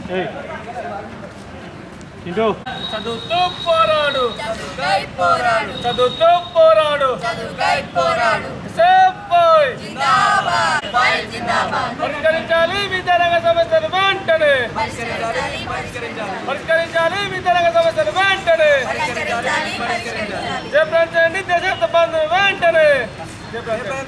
చింటూ చదువుతూ పోరాడు చదువుకై పోరాడు చదువుతూ పోరాడు చదువుకై పోరాడు సేఫ్ బాయ్ జిందాబాద్ ఫైల్ జిందాబాద్ పరిష్కరించాలి విద్యారంగ సమస్యలు వెంటనే పరిష్కరించాలి పరిష్కరించాలి పరిష్కరించాలి విద్యారంగ సమస్యలు వెంటనే పరిష్కరించాలి పరిష్కరించాలి జయప్రదం చేయండి దేశ బంధు వెంటనే జిందాబాద్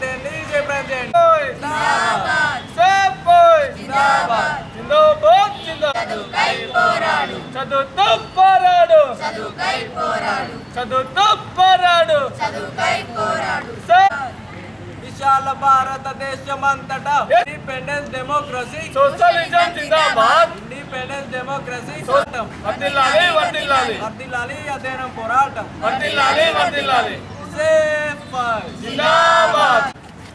సేఫ్ బాయ్ జిందాబాద్ జిందాబాద్ జిందాబాద్ చదువుకై పోరాడు చదువుతూ పోరాడు చదువుకై పోరాడు చదువుతూ పోరాడు చదువుకై పోరాడు సేఫ్ విశాల భారతదేశమంతటా ఇండిపెండెన్స్ డెమోక్రసీ సోషలిజం జిందాబాద్ ఇండిపెండెన్స్ డెమోక్రసీ వర్దిల్లాలి వర్దిల్లాలి వర్దిల్లాలి అధ్యయనం పోరాటం వర్దిల్లాలి వర్దిల్లాలి సేఫ్ జిందాబాద్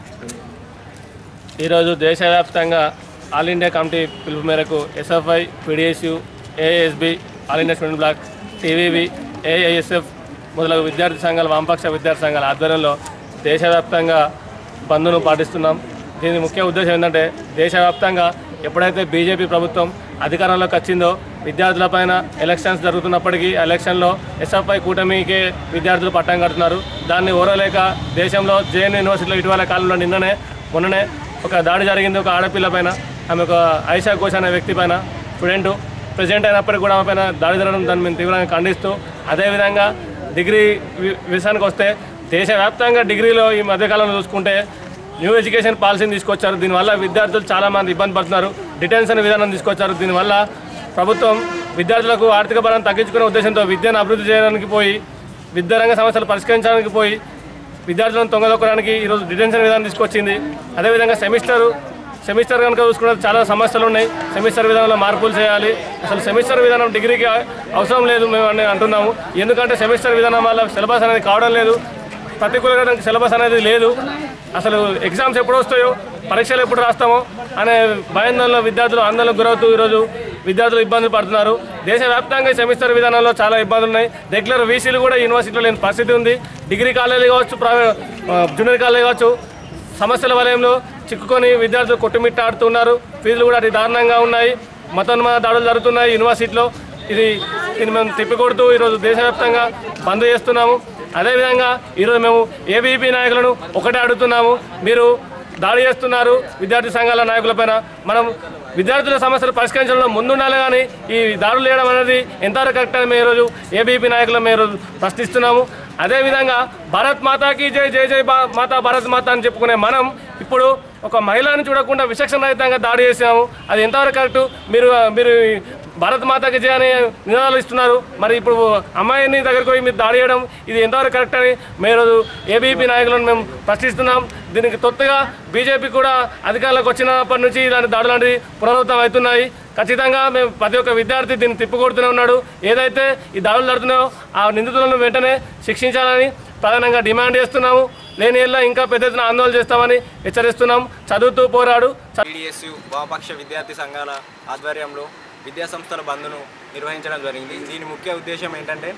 ఈరోజు దేశవ్యాప్తంగా ఆల్ ఇండియా కమిటీ పిలుపు మేరకు SFI PDSU ASB all India student block TVV AISF మొదలగు విద్యార్థి సంఘాల వామపక్ష విద్యార్థి సంఘాల ఆధ్వర్యంలో దేశవ్యాప్తంగా బంద్ను పాటిస్తున్నాం దీని ముఖ్య ఉద్దేశం ఏంటంటే దేశవ్యాప్తంగా ఎప్పుడైతే బీజేపీ ప్రభుత్వం అధికారంలోకి వచ్చిందో విద్యార్థులపైన ఎలక్షన్స్ జరుగుతున్నప్పటికీ ఆ ఎలక్షన్లో ఎస్ఎఫ్ఐ కూటమికే విద్యార్థులు పట్టం కడుతున్నారు దాన్ని ఓరలేక దేశంలో జేఎన్ యూనివర్సిటీలో ఇటీవల కాలంలో నిన్ననే మొన్ననే ఒక దాడి జరిగింది ఒక ఆడపిల్ల పైన ఆమె ఒక ఐషా ఘోష్ అనే వ్యక్తి పైన స్టూడెంట్ ప్రెసిడెంట్ అయినప్పటికీ కూడా ఆమె పైన దాడి జరగడం దాన్ని మేము తీవ్రంగా ఖండిస్తూ అదేవిధంగా డిగ్రీ వి- విషయానికి వస్తే దేశవ్యాప్తంగా డిగ్రీలో ఈ మధ్యకాలంలో చూసుకుంటే న్యూ ఎడ్యుకేషన్ పాలసీని తీసుకొచ్చారు దీనివల్ల విద్యార్థులు చాలామంది ఇబ్బంది పడుతున్నారు డిటెన్షన్ విధానం తీసుకొచ్చారు దీనివల్ల ప్రభుత్వం విద్యార్థులకు ఆర్థిక భారం తగ్గించుకునే ఉద్దేశంతో విద్యను అభివృద్ధి చేయడానికి పోయి విద్యారంగ సమస్యలు పరిష్కరించడానికి పోయి విద్యార్థులను తొంగదొక్కడానికి ఈరోజు డిటెన్షన్ విధానం తీసుకొచ్చింది అదేవిధంగా సెమిస్టర్ సెమిస్టర్ కనుక చూసుకుంటే చాలా సమస్యలు ఉన్నాయి సెమిస్టర్ విధానంలో మార్పులు చేయాలి అసలు సెమిస్టర్ విధానం డిగ్రీకి అవసరం లేదు మేము అని అంటున్నాము ఎందుకంటే సెమిస్టర్ విధానం వల్ల సిలబస్ అనేది కావడం లేదు ప్రతికూలంగా సిలబస్ అనేది లేదు అసలు ఎగ్జామ్స్ ఎప్పుడు వస్తాయో పరీక్షలు ఎప్పుడు రాస్తామో అనే భయాందోళన విద్యార్థులు ఆందోళనకు గురవుతూ ఈరోజు విద్యార్థులు ఇబ్బందులు పడుతున్నారు దేశవ్యాప్తంగా ఈ సెమిస్టర్ విధానంలో చాలా ఇబ్బందులు ఉన్నాయి రెగ్యులర్ వీసీలు కూడా యూనివర్సిటీలో లేని పరిస్థితి ఉంది డిగ్రీ కాలేజీలు కావచ్చు ప్రైవేట్ జూనియర్ కాలేజీ కావచ్చు సమస్యల వలయంలో చిక్కుకొని విద్యార్థులు కొట్టుమిట్టాడుతున్నారు ఫీజులు కూడా అతి దారుణంగా ఉన్నాయి మతోన్మాద దాడులు జరుగుతున్నాయి యూనివర్సిటీలో ఇది ఇది మేము తిప్పికొడుతూ ఈరోజు దేశవ్యాప్తంగా బంద్ చేస్తున్నాము అదేవిధంగా ఈరోజు మేము ఏబీపీ నాయకులను ఒకటే అడుగుతున్నాము మీరు దాడి చేస్తున్నారు విద్యార్థి సంఘాల నాయకులపైన మనం విద్యార్థుల సమస్యలు పరిష్కరించడంలో ముందుండాలి కానీ ఈ దాడులు చేయడం అనేది ఎంతవరకు కరెక్ట్ అని మేము ఈరోజు ఏబీపీ నాయకులు మేము ఈరోజు ప్రశ్నిస్తున్నాము అదేవిధంగా భారత్ మాతాకి జై జై జై బా మాతా భారత్ మాత అని చెప్పుకునే మనం ఇప్పుడు ఒక మహిళని చూడకుండా విచక్షణ రహితంగా దాడి చేసాము అది ఎంతవరకు కరెక్ట్ మీరు మీరు భారత్ మాతాకి జై అనే నినాదాలు ఇస్తున్నారు మరి ఇప్పుడు అమ్మాయిని దగ్గరికి పోయి మీరు దాడి చేయడం ఇది ఎంతవరకు కరెక్ట్ అని మీరు ఏబీపీ నాయకులను మేము ప్రశ్నిస్తున్నాం దీనికి తొత్తుగా బీజేపీ కూడా అధికారంలోకి వచ్చినప్పటి నుంచి ఇలాంటి దాడులు లాంటివి పునరావృతం అవుతున్నాయి ఖచ్చితంగా మేము ప్రతి ఒక్క విద్యార్థి దీన్ని తిప్పికొడుతూనే ఉన్నాడు ఏదైతే ఈ దాడులు జరుగుతున్నాయో ఆ నిందితులను వెంటనే శిక్షించాలని ప్రధానంగా డిమాండ్ చేస్తున్నాము లేని ఏళ్ళ ఇంకా పెద్ద ఎత్తున ఆందోళన చేస్తామని హెచ్చరిస్తున్నాం చదువుతూ పోరాడు చ- టీడీఎస్యు వామపక్ష విద్యార్థి సంఘాల ఆధ్వర్యంలో విద్యా సంస్థల బంద్ను నిర్వహించడం జరిగింది దీని ముఖ్య ఉద్దేశం ఏంటంటే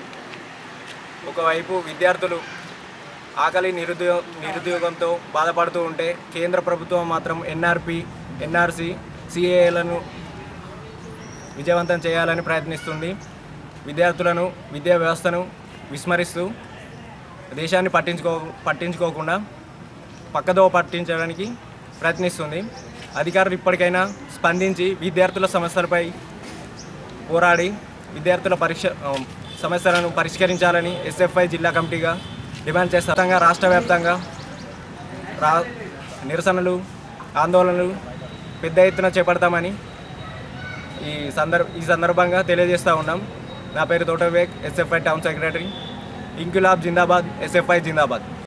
ఒకవైపు విద్యార్థులు ఆకలి నిరుద్యోగ నిరుద్యోగంతో బాధపడుతూ ఉంటే కేంద్ర ప్రభుత్వం మాత్రం ఎన్ఆర్పి ఎన్ఆర్సి సిఏలను విజయవంతం చేయాలని ప్రయత్నిస్తుంది విద్యార్థులను విద్యా వ్యవస్థను విస్మరిస్తూ దేశాన్ని పట్టించుకో పట్టించుకోకుండా పక్కదో పట్టించడానికి ప్రయత్నిస్తుంది అధికారులు ఇప్పటికైనా స్పందించి విద్యార్థుల సమస్యలపై పోరాడి విద్యార్థుల పరీక్ష ఆ, సమస్యలను పరిష్కరించాలని ఎస్ఎఫ్ఐ జిల్లా కమిటీగా డిమాండ్ చేస్తాం మొత్తంగా రాష్ట్ర వ్యాప్తంగా రా నిరసనలు ఆందోళనలు పెద్ద ఎత్తున చేపడతామని ఈ సందర్భ ఈ సందర్భంగా తెలియజేస్తూ ఉన్నాం నా పేరు Thota Vivek SFI town secretary ఇంక్యులాబ్ జిందాబాద్ ఎస్ఎఫ్ఐ జిందాబాద్